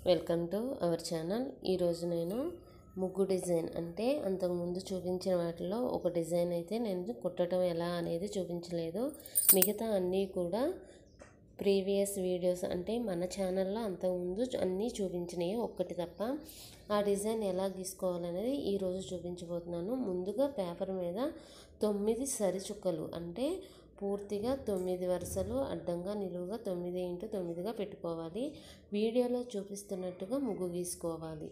welcome to our channel ఈరోజు నేను ముగ్గు డిజైన్ అంటే అంతకుముందు చూపించిన వాటిలో ఒక డిజైన్ అయితే నేను కుట్టడం ఎలా అనేది చూపించలేదు మిగతా అన్నీ కూడా ప్రీవియస్ వీడియోస్ అంటే మన ఛానల్లో అంతకుముందు అన్నీ చూపించినాయి ఒక్కటి తప్ప ఆ డిజైన్ ఎలా గీసుకోవాలనేది ఈరోజు చూపించబోతున్నాను ముందుగా పేపర్ మీద తొమ్మిది సరి చుక్కలు అంటే పూర్తిగా తొమ్మిది వరుసలు అడ్డంగా నిలువుగా తొమ్మిది ఇంటూ తొమ్మిదిగా పెట్టుకోవాలి వీడియోలో చూపిస్తున్నట్టుగా ముగ్గు గీసుకోవాలి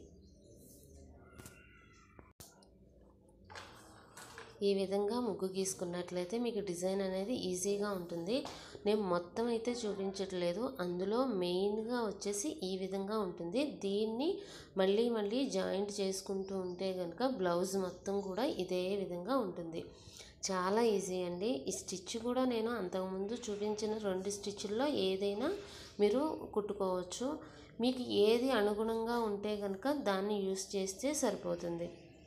ఈ విధంగా ముగ్గు గీసుకున్నట్లయితే మీకు డిజైన్ అనేది ఈజీగా ఉంటుంది నేను మొత్తం అయితే చూపించట్లేదు అందులో మెయిన్గా వచ్చేసి ఈ విధంగా ఉంటుంది దీన్ని మళ్ళీ మళ్ళీ జాయింట్ చేసుకుంటూ ఉంటే కనుక బ్లౌజ్ మొత్తం కూడా ఇదే విధంగా ఉంటుంది చాలా ఈజీ అండి ఈ స్టిచ్ కూడా నేను అంతకుముందు చూపించిన రెండు స్టిచ్ల్లో ఏదైనా మీరు కుట్టుకోవచ్చు మీకు ఏది అనుగుణంగా ఉంటే కనుక దాన్ని యూస్ చేస్తే సరిపోతుంది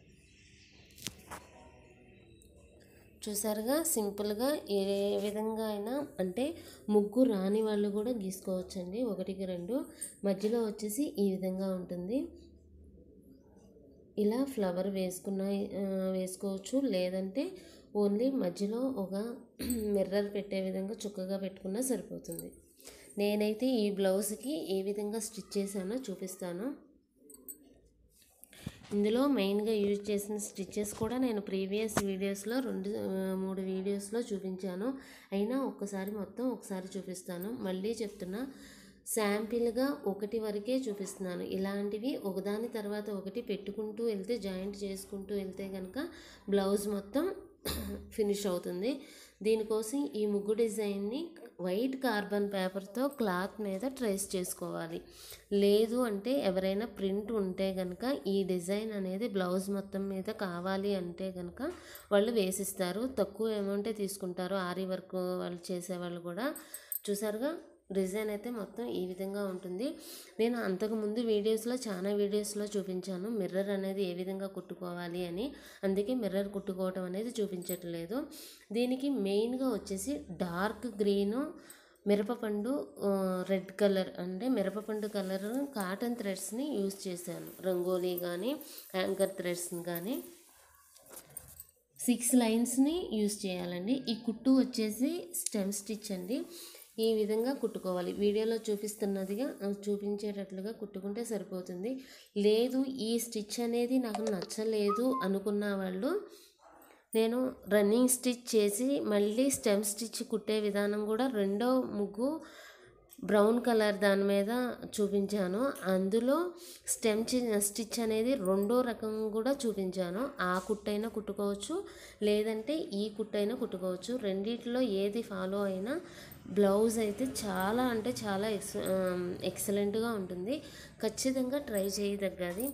చూసారుగా సింపుల్గా ఏ విధంగా అయినా అంటే ముగ్గు రాని వాళ్ళు కూడా గీసుకోవచ్చండి ఒకటికి రెండు మధ్యలో వచ్చేసి ఈ విధంగా ఉంటుంది ఇలా ఫ్లవర్ వేసుకున్న వేసుకోవచ్చు లేదంటే ఓన్లీ మధ్యలో ఒక మిర్రర్ పెట్టే విధంగా చుక్కగా పెట్టుకున్నా సరిపోతుంది నేనైతే ఈ బ్లౌజ్కి ఏ విధంగా స్టిచ్ చేశానో చూపిస్తాను ఇందులో మెయిన్గా యూజ్ చేసిన స్టిచ్చెస్ కూడా నేను ప్రీవియస్ వీడియోస్లో రెండు మూడు వీడియోస్లో చూపించాను అయినా ఒక్కసారి మొత్తం ఒకసారి చూపిస్తాను మళ్ళీ చెప్తున్నా శాంపిల్గా ఒకటి వరకే చూపిస్తున్నాను ఇలాంటివి ఒకదాని తర్వాత ఒకటి పెట్టుకుంటూ వెళ్తే జాయింట్ చేసుకుంటూ వెళ్తే కనుక బ్లౌజ్ మొత్తం ఫినిష్ అవుతుంది దీనికోసం ఈ ముగ్గు డిజైన్ని వైట్ కార్బన్ పేపర్తో క్లాత్ మీద ట్రేస్ చేసుకోవాలి లేదు అంటే ఎవరైనా ప్రింట్ ఉంటే కనుక ఈ డిజైన్ అనేది బ్లౌజ్ మొత్తం మీద కావాలి అంటే కనుక వాళ్ళు వేసిస్తారు తక్కువ అమౌంటే తీసుకుంటారు ఆరి వర్క్ వాళ్ళు చేసేవాళ్ళు కూడా చూసారుగా డిజైన్ అయితే మొత్తం ఈ విధంగా ఉంటుంది నేను అంతకుముందు వీడియోస్లో చాలా వీడియోస్లో చూపించాను మిర్రర్ అనేది ఏ విధంగా కుట్టుకోవాలి అని అందుకే మిర్రర్ కుట్టుకోవటం అనేది చూపించట్లేదు దీనికి మెయిన్గా వచ్చేసి డార్క్ గ్రీను మిరపపండు రెడ్ కలర్ అంటే మిరపపండు కలర్ కాటన్ థ్రెడ్స్ని యూస్ చేశాను రంగోలీ కానీ యాంకర్ థ్రెడ్స్ని కానీ సిక్స్ లైన్స్ని యూస్ చేయాలండి ఈ కుట్టు వచ్చేసి స్టెమ్ స్టిచ్ అండి ఈ విధంగా కుట్టుకోవాలి వీడియోలో చూపిస్తున్నదిగా చూపించేటట్లుగా కుట్టుకుంటే సరిపోతుంది లేదు ఈ స్టిచ్ అనేది నాకు నచ్చలేదు అనుకున్న వాళ్ళు నేను రన్నింగ్ స్టిచ్ చేసి మళ్ళీ స్టెమ్ స్టిచ్ కుట్టే విధానం కూడా రెండో ముగ్గు బ్రౌన్ కలర్ దాని మీద చూపించాను అందులో స్టెమ్ స్టిచ్ అనేది రెండో రకం కూడా చూపించాను ఆ కుట్టైనా కుట్టుకోవచ్చు లేదంటే ఈ కుట్టైనా కుట్టుకోవచ్చు రెండిట్లో ఏది ఫాలో అయినా బ్లౌజ్ అయితే చాలా అంటే చాలా ఎక్స్ ఎక్సలెంట్గా ఉంటుంది ఖచ్చితంగా ట్రై చేయదగ్గది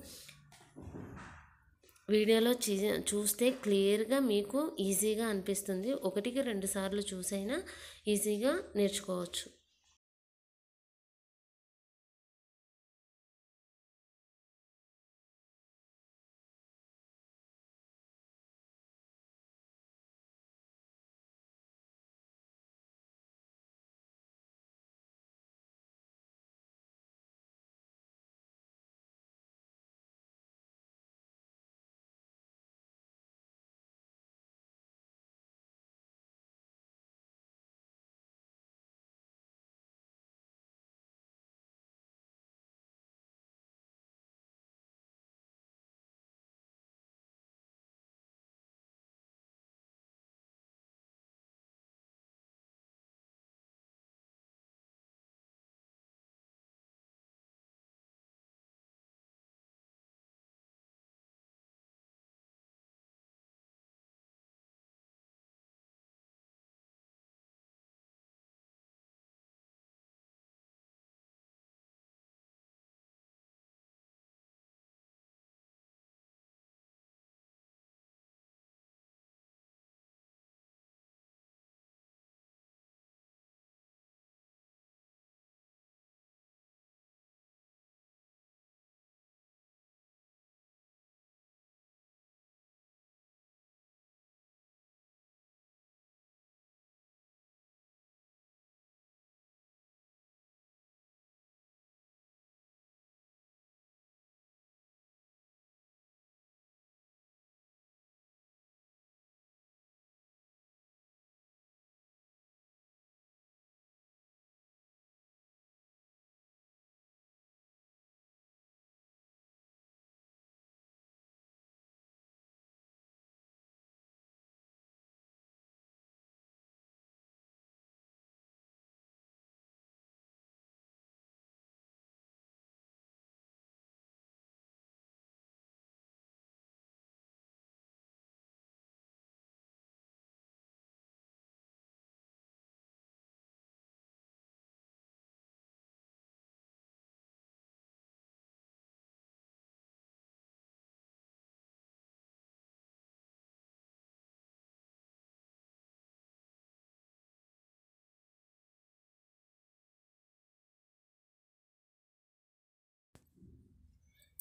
వీడియోలో చూస్తే క్లియర్గా మీకు ఈజీగా అనిపిస్తుంది ఒకటికి రెండు సార్లు చూసైనా ఈజీగా నేర్చుకోవచ్చు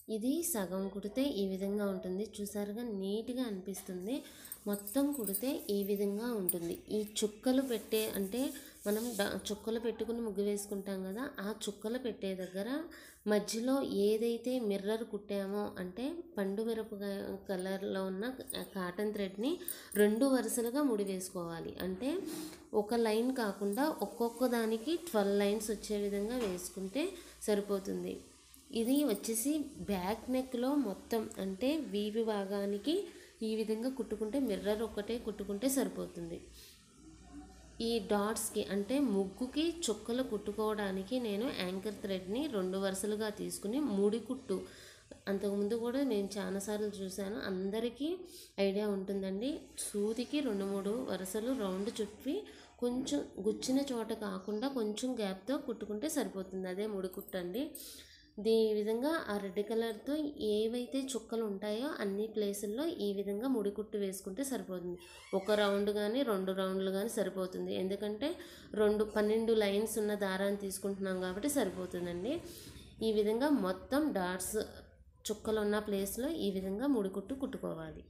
ఇది సగం కుడితే ఈ విధంగా ఉంటుంది చూసారుగా నీట్గా అనిపిస్తుంది మొత్తం కుడితే ఈ విధంగా ఉంటుంది ఈ చుక్కలు పెట్టే అంటే మనం డ- చుక్కలు పెట్టుకుని ముగ్గు వేసుకుంటాం కదా ఆ చుక్కలు పెట్టే దగ్గర మధ్యలో ఏదైతే మిర్రర్ కుట్టామో అంటే పండు మిరపకాయ కలర్లో ఉన్న కాటన్ థ్రెడ్ని రెండు వరుసలుగా ముడి వేసుకోవాలి అంటే ఒక లైన్ కాకుండా ఒక్కొక్క దానికి ట్వెల్వ్ లైన్స్ వచ్చే విధంగా వేసుకుంటే సరిపోతుంది ఇది వచ్చేసి బ్యాక్ నెక్లో మొత్తం అంటే వీవి భాగానికి ఈ విధంగా కుట్టుకుంటే మిర్రర్ ఒకటే కుట్టుకుంటే సరిపోతుంది ఈ డాట్స్కి అంటే ముగ్గుకి చుక్కలు కుట్టుకోవడానికి నేను యాంకర్ థ్రెడ్ని రెండు వరుసలుగా తీసుకుని ముడి కుట్టు అంతకుముందు కూడా నేను చాలాసార్లు చూశాను అందరికీ ఐడియా ఉంటుందండి సూదికి రెండు మూడు వరుసలు రౌండ్ చుట్టి కొంచెం గుచ్చిన చోట కాకుండా కొంచెం గ్యాప్తో కుట్టుకుంటే సరిపోతుంది అదే ముడి కుట్టండి దీ విధంగా ఆ రెడ్ కలర్తో ఏవైతే చుక్కలు ఉంటాయో అన్ని ప్లేసుల్లో ఈ విధంగా ముడి కుట్టు వేసుకుంటే సరిపోతుంది ఒక రౌండ్ కానీ రెండు రౌండ్లు కానీ సరిపోతుంది ఎందుకంటే రెండు పన్నెండు లైన్స్ ఉన్న దారాన్ని తీసుకుంటున్నాం కాబట్టి సరిపోతుందండి ఈ విధంగా మొత్తం డాట్స్ చుక్కలు ఉన్న ప్లేస్లో ఈ విధంగా ముడి కుట్టు కుట్టుకోవాలి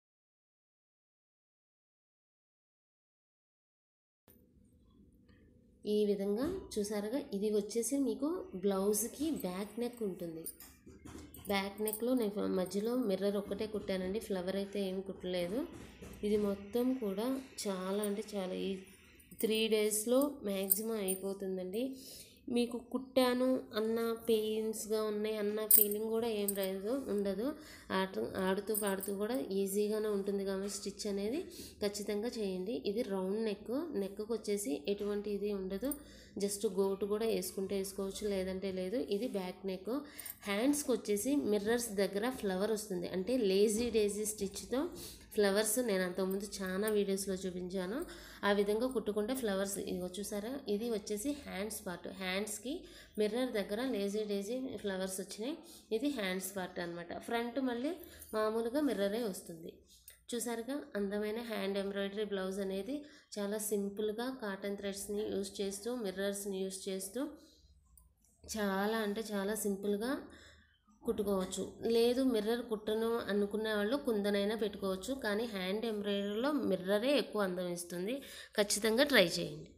ఈ విధంగా చూసారుగా ఇది వచ్చేసి మీకు బ్లౌజ్కి బ్యాక్ నెక్ ఉంటుంది బ్యాక్ నెక్లో నేను మధ్యలో మిర్రర్ ఒక్కటే కుట్టానండి ఫ్లవర్ అయితే ఏం కుట్టలేదు ఇది మొత్తం కూడా చాలా అంటే చాలా ఈ త్రీ డేస్లో మ్యాక్సిమం అయిపోతుందండి మీకు కుట్టాను అన్న పెయిన్స్గా ఉన్నాయి అన్న ఫీలింగ్ కూడా ఏం రాదు ఉండదు ఆట ఆడుతూ పాడుతూ కూడా ఈజీగానే ఉంటుంది కాబట్టి స్టిచ్ అనేది ఖచ్చితంగా చేయండి ఇది రౌండ్ నెక్ నెక్కి వచ్చేసి ఎటువంటి ఇది ఉండదు జస్ట్ గోటు కూడా వేసుకుంటే వేసుకోవచ్చు లేదంటే లేదు ఇది బ్యాక్ నెక్ హ్యాండ్స్కి వచ్చేసి మిర్రర్స్ దగ్గర ఫ్లవర్ వస్తుంది అంటే లేజీ డేజీ స్టిచ్తో ఫ్లవర్స్ నేను అంతకుముందు చాలా వీడియోస్లో చూపించాను ఆ విధంగా కుట్టుకుంటే ఫ్లవర్స్ ఇదిగో చూసారా ఇది వచ్చేసి హ్యాండ్స్ పార్ట్ హ్యాండ్స్కి మిర్రర్ దగ్గర లేజీ డేజీ ఫ్లవర్స్ వచ్చినాయి ఇది హ్యాండ్స్ పార్ట్ అనమాట ఫ్రంట్ మళ్ళీ మామూలుగా మిర్రరే వస్తుంది చూసారుగా అందమైన హ్యాండ్ ఎంబ్రాయిడరీ బ్లౌజ్ అనేది చాలా సింపుల్గా కాటన్ థ్రెడ్స్ని యూస్ చేస్తూ మిర్రర్స్ని యూస్ చేస్తూ చాలా అంటే చాలా సింపుల్గా కుట్టుకోవచ్చు లేదు మిర్రర్ కుట్టను అనుకునే వాళ్ళు కుందనైనా పెట్టుకోవచ్చు కానీ హ్యాండ్ ఎంబ్రాయిడరీలో మిర్రరే ఎక్కువ అందం ఇస్తుంది ఖచ్చితంగా ట్రై చేయండి